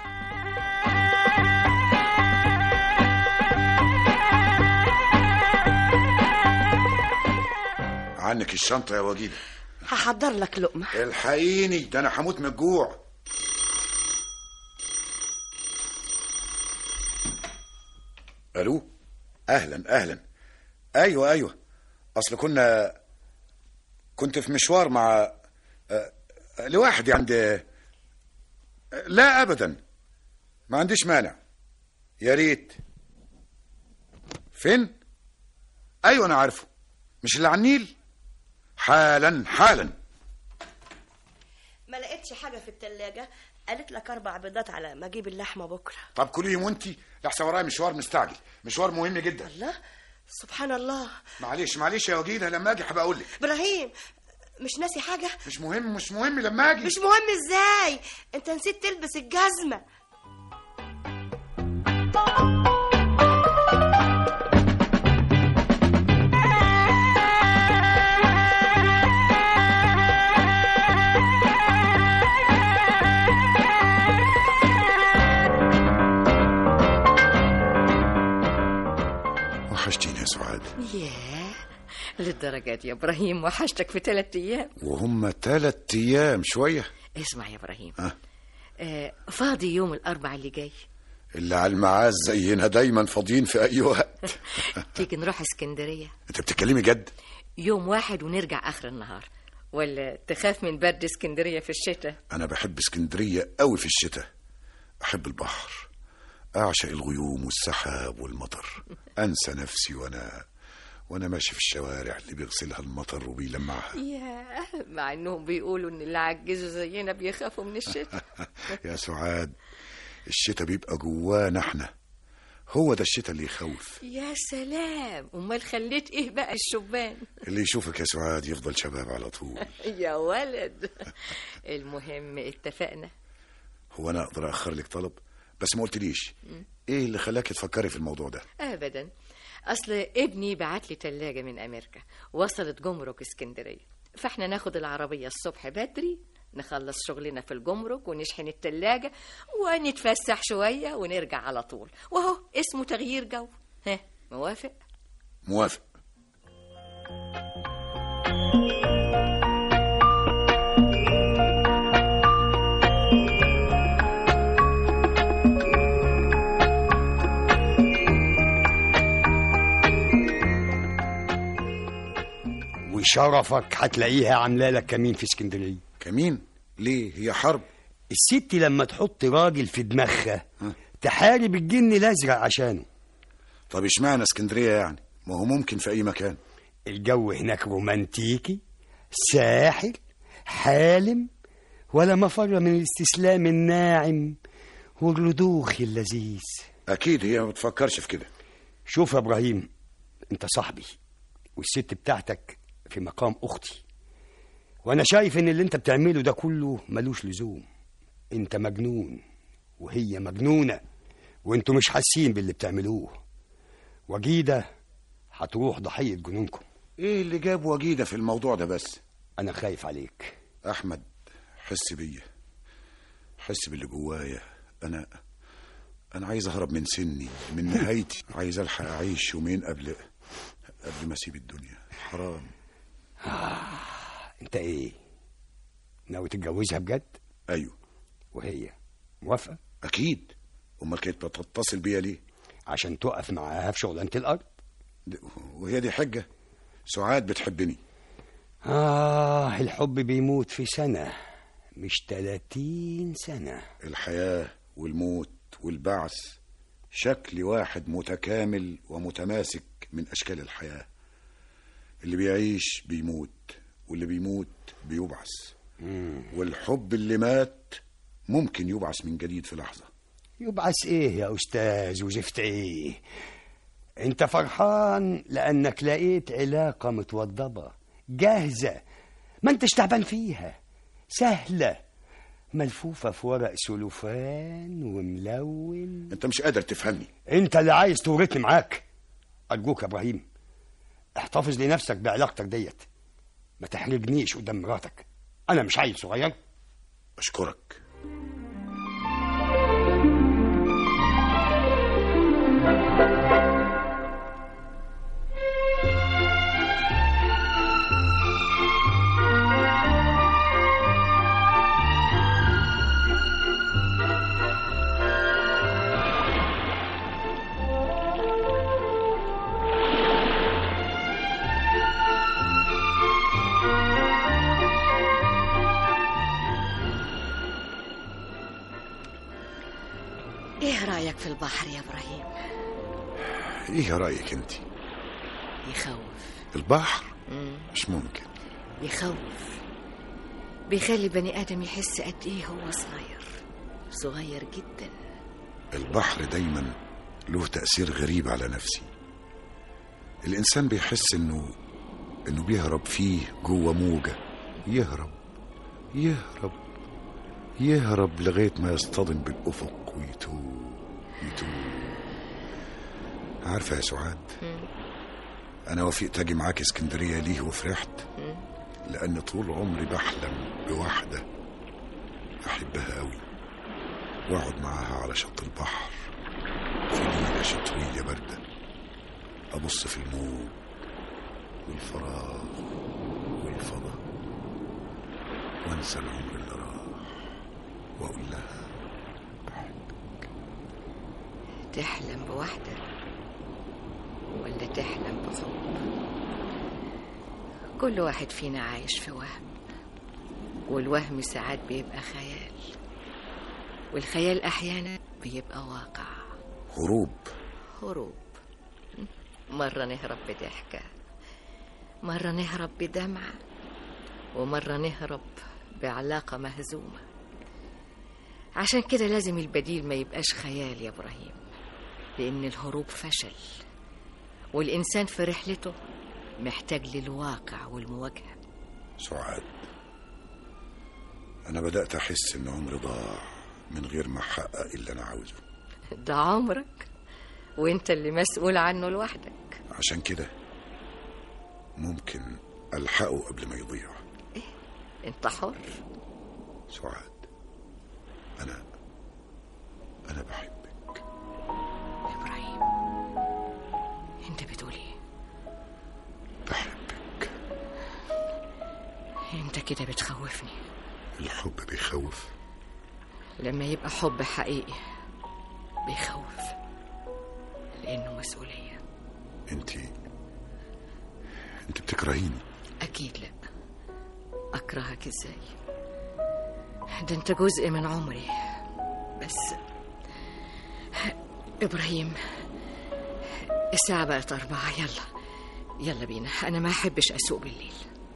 عنك الشنطه يا وجيده هحضر لك لقمه الحقيني ده انا هموت من الجوع الو اهلا اهلا ايوه ايوه اصل كنا كنت في مشوار مع آه، لوحدي عند لا ابدا ما عنديش مانع يا ريت فين ايوه انا عارفه مش اللي على النيل حالا حالا ما لقيتش حاجه في التلاجة قالت لك اربع بيضات على ما اجيب اللحمه بكره طب كليهم وانت لحسن ورايا مشوار مستعجل مشوار مهم جدا الله سبحان الله معلش معلش يا وجيده لما اجي هبقى اقول لك ابراهيم مش ناسي حاجه مش مهم مش مهم لما اجي مش مهم ازاي انت نسيت تلبس الجزمه وحشتيني يا سعاد ياه للدرجة دي يا إبراهيم وحشتك في ثلاثة أيام وهم تلات ايام شويه اسمع يا إبراهيم ها آه فاضي يوم الأربع اللي جاي اللي على المعاز زينا دايما فاضيين في اي وقت تيجي نروح اسكندرية انت بتتكلمي جد يوم واحد ونرجع آخر النهار ولا تخاف من برد اسكندرية في الشتاء انا بحب اسكندريه قوي في الشتاء احب البحر اعشق الغيوم والسحاب والمطر انسى نفسي وانا وانا ماشي في الشوارع اللي بيغسلها المطر وبيلمعها ياه مع انهم بيقولوا ان اللي عجزوا زينا بيخافوا من الشتاء يا سعاد الشتاء بيبقى جوانا احنا هو ده الشتاء اللي يخوف يا سلام امال خليت ايه بقى الشبان اللي يشوفك يا سعاد يفضل شباب على طول يا ولد المهم اتفقنا هو انا اقدر اخر لك طلب بس ما قلتليش ايه اللي خلاك تفكري في الموضوع ده ابدا اصل ابني بعت لي تلاجة من امريكا وصلت جمرك اسكندريه فاحنا ناخد العربيه الصبح بدري نخلص شغلنا في الجمرك ونشحن التلاجة ونتفسح شوية ونرجع على طول وهو اسمه تغيير جو ها موافق؟ موافق وشرفك هتلاقيها عامله لك كمين في اسكندريه كمين ليه هي حرب الست لما تحط راجل في دماغها تحارب الجن الازرق عشانه طب اشمعنى اسكندريه يعني ما هو ممكن في اي مكان الجو هناك رومانتيكي ساحر حالم ولا مفر من الاستسلام الناعم والرضوخ اللذيذ اكيد هي ما بتفكرش في كده شوف يا ابراهيم انت صاحبي والست بتاعتك في مقام اختي وانا شايف ان اللي انت بتعمله ده كله ملوش لزوم انت مجنون وهي مجنونه وانتوا مش حاسين باللي بتعملوه وجيده هتروح ضحيه جنونكم ايه اللي جاب وجيده في الموضوع ده بس انا خايف عليك احمد حس بيا حس باللي جوايا انا انا عايز اهرب من سني من نهايتي عايز الحق اعيش يومين قبل قبل ما اسيب الدنيا حرام انت ايه ناوي تتجوزها بجد ايوه وهي موافقه اكيد امال كانت بتتصل بيا ليه عشان تقف معاها في شغلانه الارض وهي دي حجه سعاد بتحبني اه الحب بيموت في سنه مش 30 سنه الحياه والموت والبعث شكل واحد متكامل ومتماسك من اشكال الحياه اللي بيعيش بيموت واللي بيموت بيبعث والحب اللي مات ممكن يبعث من جديد في لحظه يبعث ايه يا استاذ وزفت ايه انت فرحان لانك لقيت علاقه متوضبه جاهزه ما انتش تعبان فيها سهله ملفوفه في ورق سلوفان وملون انت مش قادر تفهمني انت اللي عايز تورطني معاك ارجوك يا ابراهيم احتفظ لنفسك بعلاقتك ديت ما تحرجنيش قدام مراتك انا مش عيل صغير اشكرك ايه رايك في البحر يا ابراهيم ايه رايك انت يخوف البحر مم. مش ممكن يخوف بيخلي بني ادم يحس قد ايه هو صغير صغير جدا البحر دايما له تأثير غريب على نفسي الإنسان بيحس إنه إنه بيهرب فيه جوه موجة يهرب يهرب يهرب لغاية ما يصطدم بالأفق ويتوه يتوه عارفة يا سعاد أنا وافقت أجي معاك اسكندرية ليه وفرحت لأن طول عمري بحلم بواحدة أحبها أوي وأقعد معاها على شط البحر في ليلة شتوية باردة أبص في الموج والفراغ والفضاء وأنسى العمر اللي راح وأقول لها تحلم بواحدة ولا تحلم بحب كل واحد فينا عايش في وهم والوهم ساعات بيبقى خيال والخيال أحيانا بيبقى واقع هروب هروب مرة نهرب بضحكة مرة نهرب بدمعة ومرة نهرب بعلاقة مهزومة عشان كده لازم البديل ما يبقاش خيال يا إبراهيم لأن الهروب فشل والإنسان في رحلته محتاج للواقع والمواجهة سعاد أنا بدأت أحس إن عمري ضاع من غير ما أحقق اللي أنا عاوزه ده عمرك وانت اللي مسؤول عنه لوحدك عشان كده ممكن ألحقه قبل ما يضيع انت حر سعاد أنا أنا بحبك إبراهيم انت بتقول ايه بحبك انت كده بتخوفني الحب بيخوف لما يبقى حب حقيقي بيخوف لأنه مسؤولية أنت أنت بتكرهيني أكيد لا أكرهك إزاي ده أنت جزء من عمري بس إبراهيم الساعة بقت أربعة يلا يلا بينا أنا ما أحبش أسوق بالليل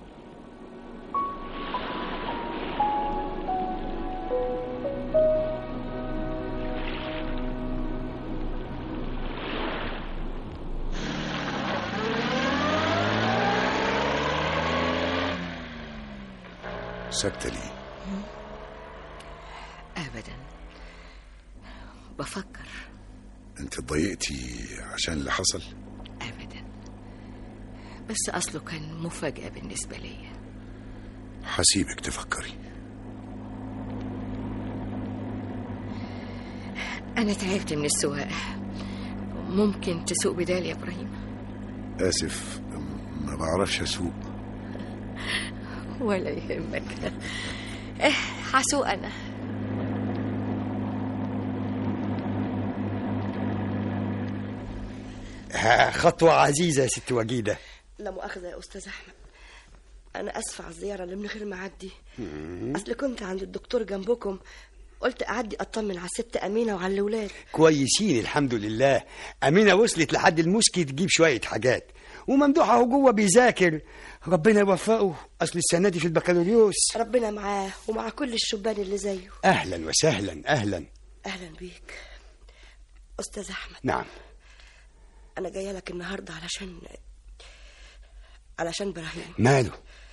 ساكتة ليه أبدا بفكر أنت اتضايقتي عشان اللي حصل أبدا بس أصله كان مفاجأة بالنسبة لي هسيبك تفكري أنا تعبت من السواقة ممكن تسوق بدالي يا إبراهيم اسف ما بعرفش اسوق ولا يهمك إيه هسوق أنا ها، خطوة عزيزة يا ست وجيدة لا مؤاخذة يا أستاذ أحمد أنا أسفة على الزيارة اللي من غير ما أعدي أصل كنت عند الدكتور جنبكم قلت أعدي أطمن على الست أمينة وعلى الأولاد كويسين الحمد لله أمينة وصلت لحد المسكي تجيب شوية حاجات وممدوح اهو جوه بيذاكر ربنا يوفقه أصل السنة دي في البكالوريوس ربنا معاه ومع كل الشبان اللي زيه أهلا وسهلا أهلا أهلا بيك أستاذ أحمد نعم أنا جاية لك النهاردة علشان علشان إبراهيم ماله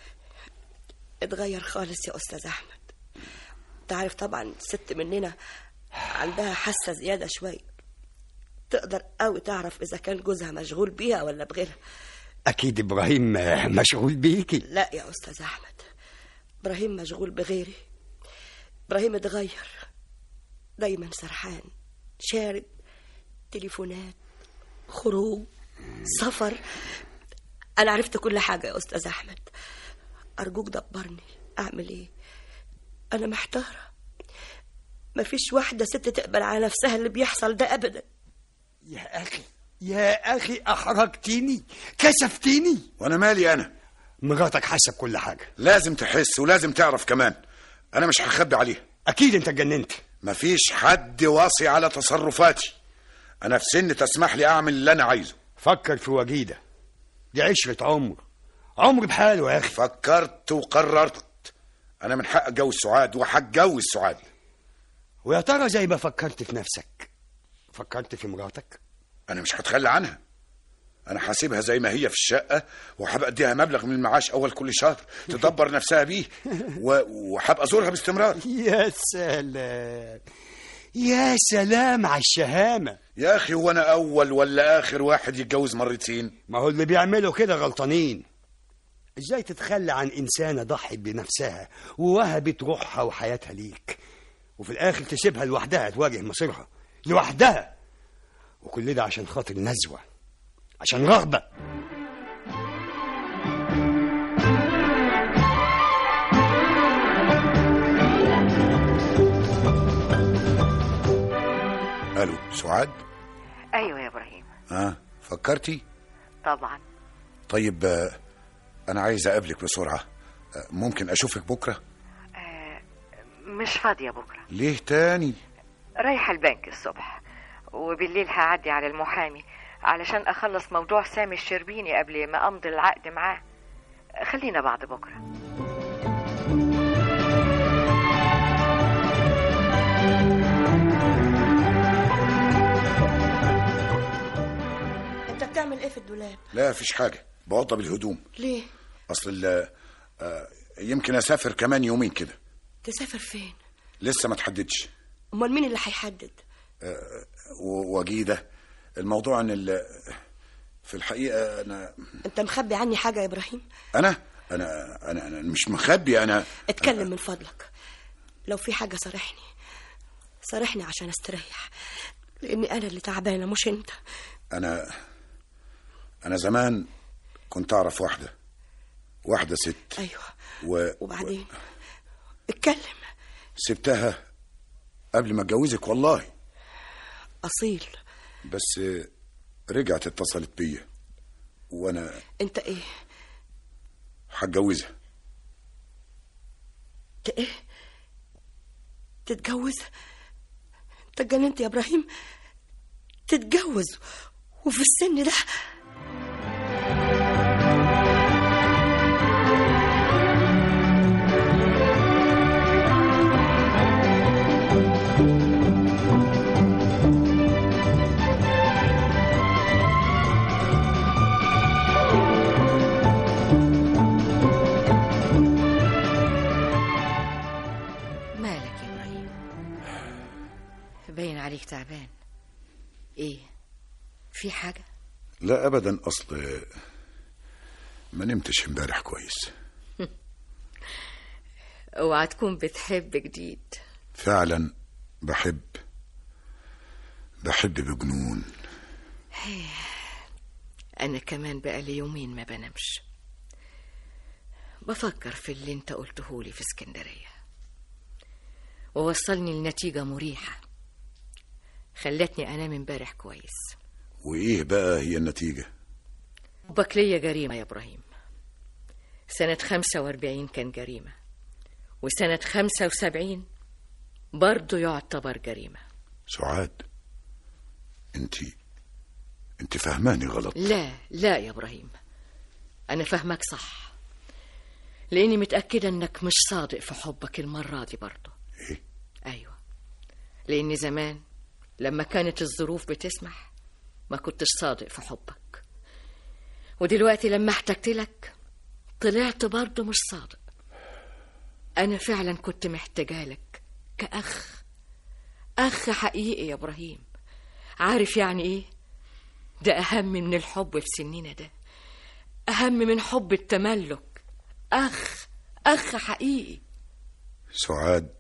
اتغير خالص يا أستاذ أحمد تعرف طبعا ست مننا عندها حاسة زيادة شوية تقدر قوي تعرف إذا كان جوزها مشغول بيها ولا بغيرها أكيد إبراهيم آه، مشغول بيكي لا يا أستاذ أحمد إبراهيم مشغول بغيري إبراهيم اتغير دايما سرحان شارد تليفونات خروج سفر أنا عرفت كل حاجة يا أستاذ أحمد أرجوك دبرني أعمل إيه أنا محتارة مفيش واحدة ست تقبل على نفسها اللي بيحصل ده أبدا يا أخي يا أخي أحرجتني كسفتني وانا مالي انا مراتك حاسة بكل حاجة لازم تحس ولازم تعرف كمان انا مش هخبي عليها أكيد أنت اتجننت مفيش حد واصي على تصرفاتي انا في سن تسمح لي اعمل اللي انا عايزه فكر في وجيدة دي عشرة عمر عمر بحاله يا أخي فكرت وقررت انا من حق اتجوز سعاد وهتجوز سعاد ويا ترى زي ما فكرت في نفسك فكرت في مراتك انا مش هتخلى عنها انا هسيبها زي ما هي في الشقه وهبقى اديها مبلغ من المعاش اول كل شهر تدبر نفسها بيه و- وهبقى ازورها باستمرار يا سلام يا سلام على الشهامة يا اخي هو انا اول ولا اخر واحد يتجوز مرتين ما هو اللي بيعملوا كده غلطانين ازاي تتخلى عن انسانة ضحت بنفسها ووهبت روحها وحياتها ليك وفي الاخر تسيبها لوحدها تواجه مصيرها لوحدها وكل ده عشان خاطر نزوة عشان رغبة الو سعاد أيوة يا إبراهيم اه فكرتي طبعا طيب آه، انا عايز اقابلك بسرعه آه، ممكن اشوفك بكره مش فاضية بكرة ليه تاني رايحة البنك الصبح وبالليل هعدي على المحامي علشان أخلص موضوع سامي الشربيني قبل ما أمضي العقد معاه خلينا بعد بكرة أنت بتعمل إيه في الدولاب لا فيش حاجه بوضب الهدوم ليه اصل ال- آه، يمكن اسافر كمان يومين كده تسافر فين لسه ما تحددش أمال مين اللي هيحدد و- وجيده الموضوع ان ال- في الحقيقه انا أنت مخبي عني حاجة يا إبراهيم انا انا انا, أنا مش مخبي انا اتكلم من فضلك لو في حاجة صارحني صارحني عشان استريح لأني أنا اللي تعبانة مش أنت انا انا زمان كنت اعرف واحده واحده ست أيوة و... وبعدين اتكلم سبتها قبل ما اتجوزك والله أصيل بس رجعت اتصلت بيا وانا أنت إيه هتجوزها ت- إيه تتجوز أنت اتجننت يا إبراهيم تتجوز وفي السن ده مالك يا إبراهيم باين عليك تعبان إيه في حاجة لا ابدا اصل ما نمتش امبارح كويس اوعى تكون بتحب جديد فعلا بحب بحب بجنون أنا كمان بقالي يومين ما بنامش بفكر في اللي انت قلته لي في اسكندرية ووصلني لنتيجة مريحة خلتني أنام امبارح كويس وايه بقى هي النتيجة حبك ليا جريمة يا إبراهيم سنة خمسة واربعين كان جريمة وسنة خمسة وسبعين برضو يعتبر جريمة سعاد انت انت فهماني غلط لا لا يا إبراهيم أنا فاهمك صح لأني متأكدة إنك مش صادق في حبك المرة دي برضو إيه؟ أيوة لأن زمان لما كانت الظروف بتسمح ما كنتش صادق في حبك ودلوقتي لما احتجت لك طلعت برضو مش صادق أنا فعلا كنت محتاجة لك كأخ أخ حقيقي يا إبراهيم عارف يعني إيه؟ ده أهم من الحب في سننا ده أهم من حب التملك أخ أخ حقيقي سعاد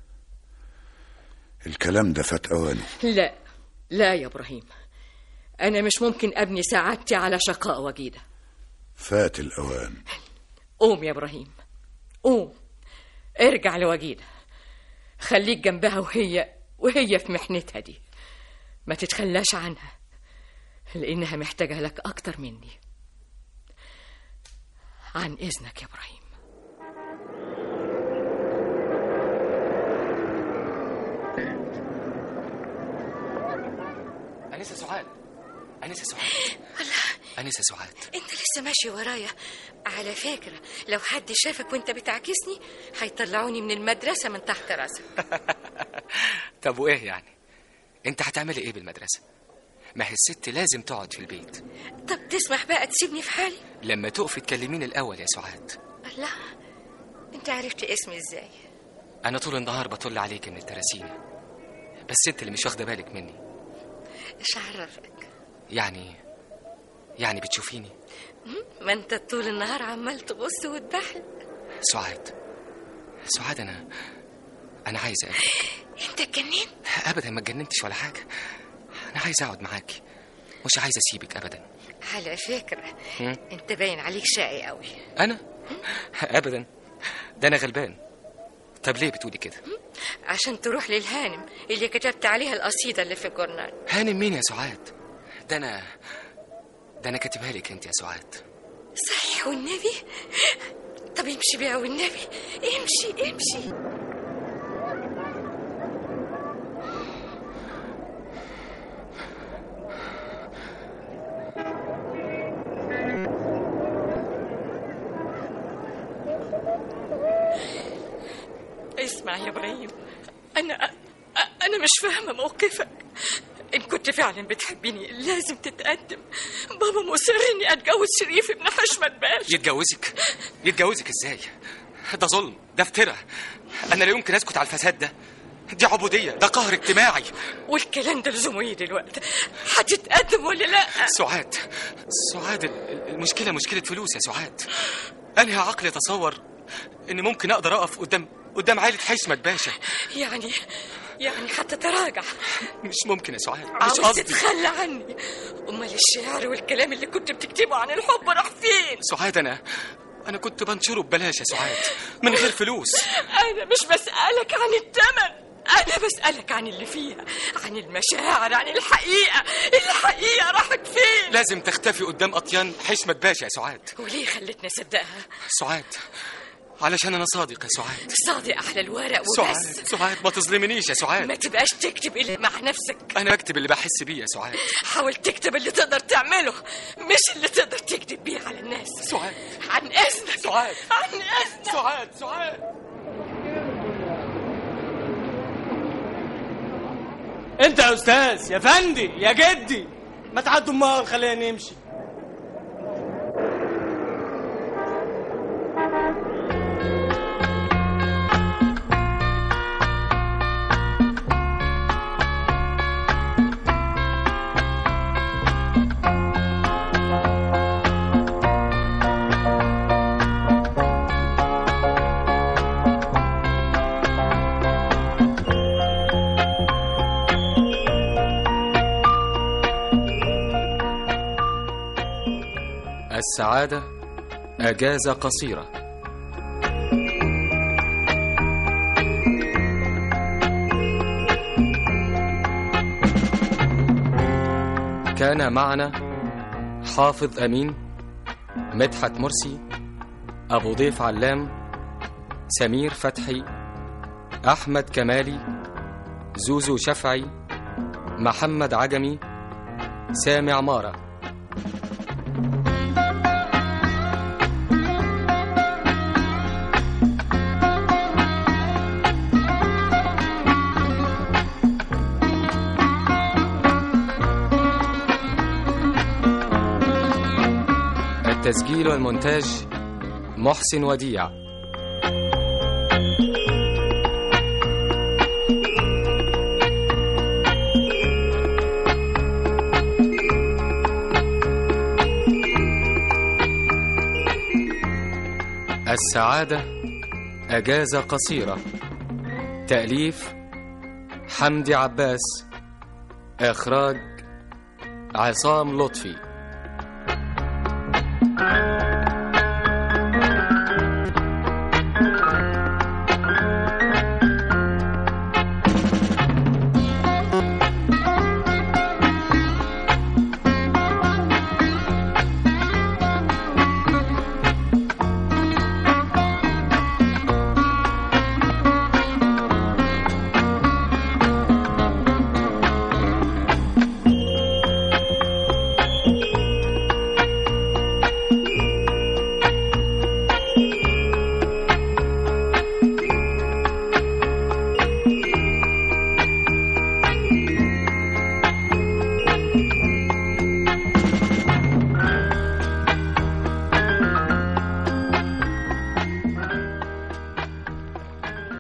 الكلام ده فات اوانه لا لا يا إبراهيم أنا مش ممكن أبني سعادتي على شقاء وجيدة فات الاوان قوم يا إبراهيم قوم ارجع لوجيدة خليك جنبها وهي وهي في محنتها دي ما تتخلاش عنها لأنها محتاجة لك أكتر مني عن إذنك يا إبراهيم أنسة سعاد أنسة سعاد أنسة سعاد انت لسه ماشي ورايا على فكرة لو حد شافك وانت بتعكسني هيطلعوني من المدرسة من تحت راسك طب وإيه يعني أنت هتعملي إيه بالمدرسة ما هي الست لازم تقعد في البيت طب تسمح بقى تسيبني في حالي لما تقفي تكلميني الأول يا سعاد الله انت عرفت اسمي ازاي أنا طول النهار بطل عليك من التراسيني بس أنت اللي مش واخدة بالك مني مش عرفك يعني يعني بتشوفيني م? ما انت طول النهار عمال تبص وتبحلق سعاد سعاد أنا أنا عايز أقابلك انت اتجننت أبدا ما اتجننتش ولا حاجة أنا عايز أقعد معاكي مش عايز أسيبك أبدا على فكرة هم؟ انت باين عليك شقي قوي أنا أبدا ده أنا غلبان طب ليه بتقولي كده عشان تروح للهانم اللي كتبت عليها القصيدة اللي في الجورنال هانم مين يا سعاد ده أنا ده أنا كاتبها لك أنت يا سعاد صحيح والنبي طب امشي بيها والنبي امشي امشي اسمع يا ابراهيم انا انا مش فاهمه موقفك ان كنت فعلا بتحبيني لازم تتقدم بابا مصر اني اتجوز شريف ابن حشمت باشا يتجوزك يتجوزك ازاي ده ظلم ده افتراء انا لا يمكن اسكت على الفساد ده دي عبوديه ده قهر اجتماعي والكلام ده لزومه ايه دلوقتي هتتقدم ولا لا سعاد سعاد ال- المشكله مشكله فلوس يا سعاد انهي عقل يتصور اني ممكن اقدر اقف قدام قدام عائله حشمت باشا يعني يعني هتتراجع مش ممكن يا سعاد مش عاوز قصدي تتخلى عني امال الشعر والكلام اللي كنت بتكتبه عن الحب راح فين سعاد انا انا كنت بنشره ببلاش يا سعاد من غير فلوس انا مش بسالك عن الثمن انا بسالك عن اللي فيها عن المشاعر عن الحقيقه الحقيقه راحت فين لازم تختفي قدام اطيان حشمت باشا يا سعاد وليه خلتني اصدقها سعاد علشان انا صادق يا سعاد صادق على الورق سعاد وبس سعاد ما تظلمنيش يا سعاد ما تبقاش تكتب الا مع نفسك انا بكتب اللي بحس بيه يا سعاد حاول تكتب اللي تقدر تعمله مش اللي تقدر تكذب بيه على الناس سعاد عن اذنك سعاد عن اذنك سعاد سعاد انت يا استاذ يا فندي يا جدي ما تعدوا امال خلينا نمشي السعادة أجازة قصيرة كان معنا حافظ أمين مدحت مرسي أبو ضيف علام سمير فتحي أحمد كمالي زوزو شفعي محمد عجمي سامي عمارة التسجيل والمونتاج محسن وديع السعادة أجازة قصيرة تأليف حمدي عباس إخراج عصام لطفي